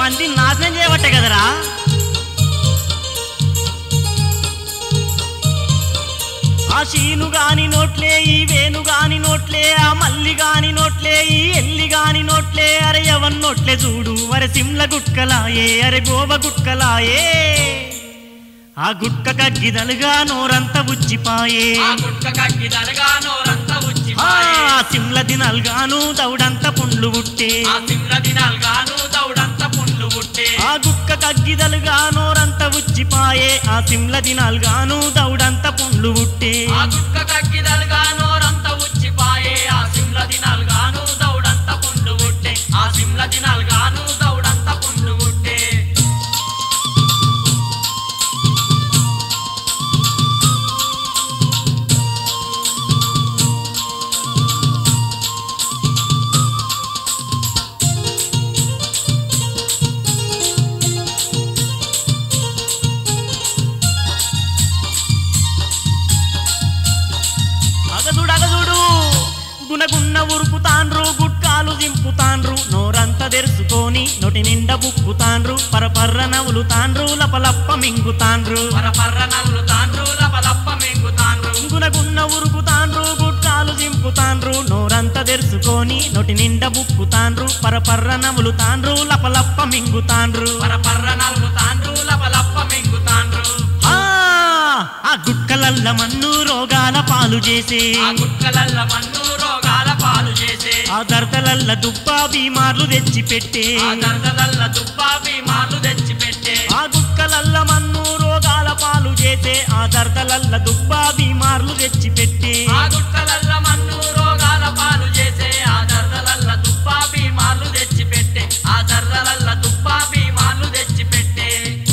మందిని నాశనం చేయబట్టే కదరా ఆ శీను గాని నోట్లే ఈ వేణు గాని నోట్లే ఆ మల్లి గాని నోట్లే ఈ ఎల్లి గాని నోట్లే అరే ఎవన్ నోట్లే చూడు అరే సిమ్ల గుట్కలాయే అరే గోవ గుట్కలాయే ఆ గుట్క కగ్గిదలుగా నోరంత ఉచ్చిపాయే ఆ గుట్క కక్కి దలగా నోరంతా ఆ ఉచ్చిపాయే సిమ్ల దినాలుగాను దౌడంత పుండ్లు పుట్టే ఆ సిమ్ల దినాలుగాను దౌడంత పుండ్లు పుట్టే ఆ గుక్క కగ్గిదలుగా నోరంత ఉచ్చిపాయే ఆ సిమ్ల దినాలుగాను దౌడంత పుండ్లు పుట్టే ఆ గుట్క కక్కి దలగా నోరంతా ఉచ్చిపాయే ఆ సిమ్ల దినాలుగాను దౌడంత పుండ్లు పుట్టే ఆ సిమ్ల దినాలుగాను దౌడంత పుండ్లు పుట్టే అగదుడు అగదుడు గునగున్న ఉరుకుతాండ్రు గుట్కాలు దింపుతాండ్రు నోరంత తెరుచుకొని నోటి నిండా బుక్కుతాండ్రు పరపర్ర నవ్వులుతాండ్రు లపలప్ప మింగుతాండ్రు పర పర్ర నవ్వులు తాండ్రు లపలప్ప మెంగుతాండ్రు గునగున్న ఉరుకుతాండ్రు గుట్కాలు దింపుతాండ్రు నోరంత తెరుచుకొని నోటి నిండా బుక్కుతాండ్రు పరపర్ర నవ్వులుతాండ్రు లపలప్ప మింగుతాండ్రు పర పర్ర నవ్వులు తాండ్రు లపలప్ప మెంగుతాండ్రు ఆ ఆ గుట్కలల్ల మన్ను రోగాల పాలు చేసే ఆ గుట్కలల్ల మన్ను రోగాల పాలు చేసే ఆ దర్దలల్ల దుబ్బా బీమార్లు తెచ్చి పెట్టే ఆ దర్దలల్ల దుబ్బా బీమార్లు తెచ్చి పెట్టే ఆ గుక్కలల్ల మన్ను రోగాల పాలు చేసే ఆ దర్దలల్ల దుబ్బా బీమార్లు తెచ్చి పెట్టే ఆ గుట్టలల్ల మన్ను రోగాల పాలు చేసే ఆ దర్దలల్ల దుబ్బా బీమార్లు తెచ్చి పెట్టే ఆ దర్దలల్ల దుబ్బా బీమార్లు తెచ్చి పెట్టే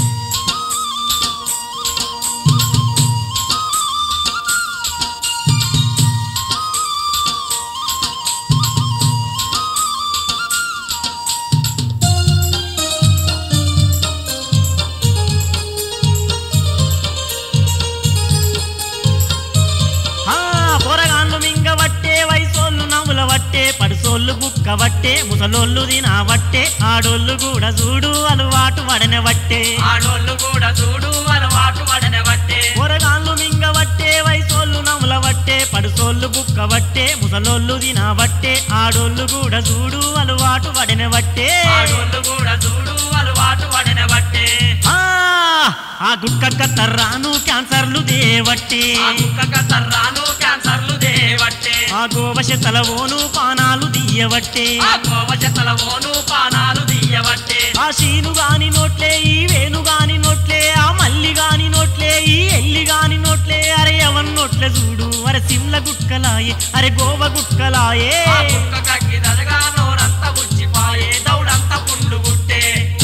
ఆ పొరగాన్లు మింగవట్టే వయసోళ్ళు నవ్వుల వట్టే పడుసోళ్ళు బుక్క వట్టే ముసలోళ్ళు తినవట్టే ఆడోళ్ళు కూడా చూడు అలవాటు వడన వట్టే ఆడోళ్ళు కూడా చూడు అలవాటు పడనే బట్టే పొరగాన్లు మింగవట్టే వయసోళ్ళు నవ్వుల వట్టే పడుసోళ్ళు బుక్క వట్టే ముసలోళ్ళు తినవట్టే ఆడోళ్ళు కూడా చూడు అలవాటు వడన వట్టే ఆడోళ్ళు కూడా చూడు అలవాటు పడనే బట్టే ఆ ఆ గుట్క కత్తర్రాను క్యాన్సర్లు దేవట్టే ఆ కుక్క కత్తర్రాను క్యాన్సర్లు దేవట్టే ఆ గోవశతలవోను పానాలు తీయవట్టే ఆ కోవశతల ఓను పానాలు తీయబట్టే ఆ శీను గాని నోట్లే ఈ వేణు గాని నోట్లే ఆ మల్లి గాని నోట్లే ఈ ఎల్లి గాని నోట్లే అరే ఎవన్ నోట్లే చూడు అరే సిమ్ల గుట్కలాయే అరే గోవ గుట్కలాయే ఆ కుక్క కక్కి దలగా నోరంతా ఉచ్చిపాయే దౌడంతా పుండ్లు పుట్టే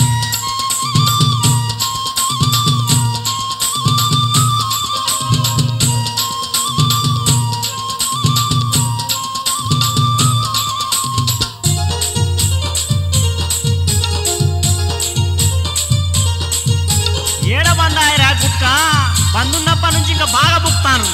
ఏడ బందాయరా గుట్క బందున్నప్పటి నుంచి ఇంకా బాగా బుక్తాను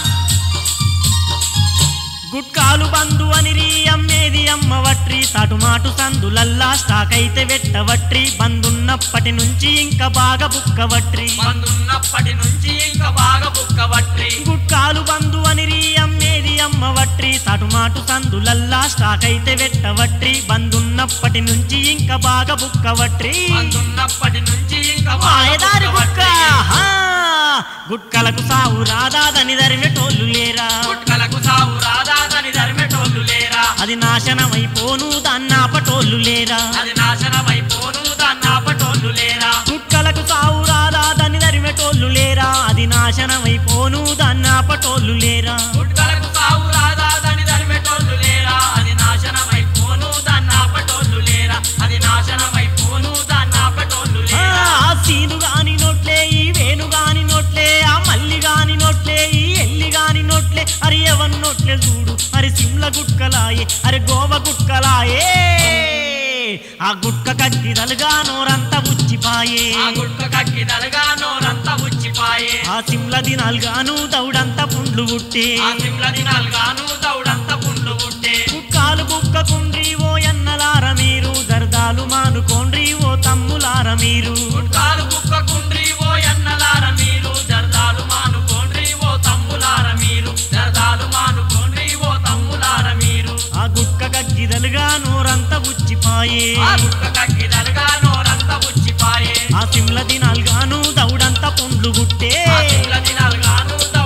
గుట్కాలు బంధు అని రీ అమ్మేది అమ్మ వట్రి తాటుమాటు సందులల్లా స్టాక్ అయితే వెట్టవట్రి బందున్నప్పటి నుంచి ఇంకా బాగా బుక్కవట్రి మందున్నప్పటి నుంచి ఇంకా బాగా బుక్కబట్టి గుట్కాలు బంధు అని రీ అమ్మేది అమ్మ వట్రి తాటుమాటు సందులల్లా స్టాక్ అయితే వెట్టవట్రి బందున్నప్పటి నుంచి ఇంకా బాగా బుక్కవట్రి మందున్నప్పటి నుంచి ఇంకా బాగా మాయదారి గుట్క బుక్కబట్టి. హా! గుట్కలకు సావు రాదాదని దరిమెటోళ్ళు లేరా గుట్కలకు సాగు రాదాదని ధర్మెటోళ్ళు లేరా అది నాశనమైపోను దాన్నాపటోళ్ళు లేరా అది నాశనమైపోను దాన్నాపటోళ్ళు లేరా గుట్కలకు సావు రాదాదని దరిమెటోళ్ళు లేరా అది నాశనమైపోను దాన్నాపటోళ్ళు లేరా గుట్కలకు సాగు రాదాదని ధర్మెటోళ్ళు లేరా అది నాశనమైపోను దాన్నాపటోళ్ళు లేరా అది నాశనమైపోను దాన్నాపటోళ్ళు ఆ లేరా ఆ సీను గాని నోట్లే ఈ వేణు గాని నోట్లే ఆ మల్లి గాని నోట్లే ఈ ఎల్లి గాని నోట్లే అరే ఎవన్ నోట్లే చూడు అరే సిమ్ల గుట్కలాయే అరే గోవ గుట్కలాయే ఆ గుట్క కత్తిదలుగా నోరంతా ఉచ్చిపాయే ఆ గుట్క కక్కి దలగా నోరంతా ఉచ్చిపాయే ఆ సిమ్ల దినాలుగాను దౌడంతా పుండ్లు పుట్టే ఆ సిమ్ల దినాలుగాను దౌడంతా పుండ్లు పుట్టే కుక్కాలు బుక్కకుండ్రి ఓ ఎన్నలార మీరు దర్దాలు మానుకోండ్రి ఓ తమ్ములార మీరు గుట్కాలు కుక్క కుండ్రి ఓ ఎన్నలార మీరు జర్దాలు మానుకోండ్రి ఓ తమ్ములార మీరు జర్దాలు మానుకోండ్రి ఓ తమ్ములార మీరు ఆ గుక్క గగ్గిదలుగా నోరంతా ఉచ్చిపాయే ఆ గుట్క కక్కిదలుగా నోరంతా ఉచ్చిపాయే ఆ సిమ్ల దినాలుగాను దౌడంతా పుండ్లు గుట్టే ఆ సిమ్ల దినాలుగాను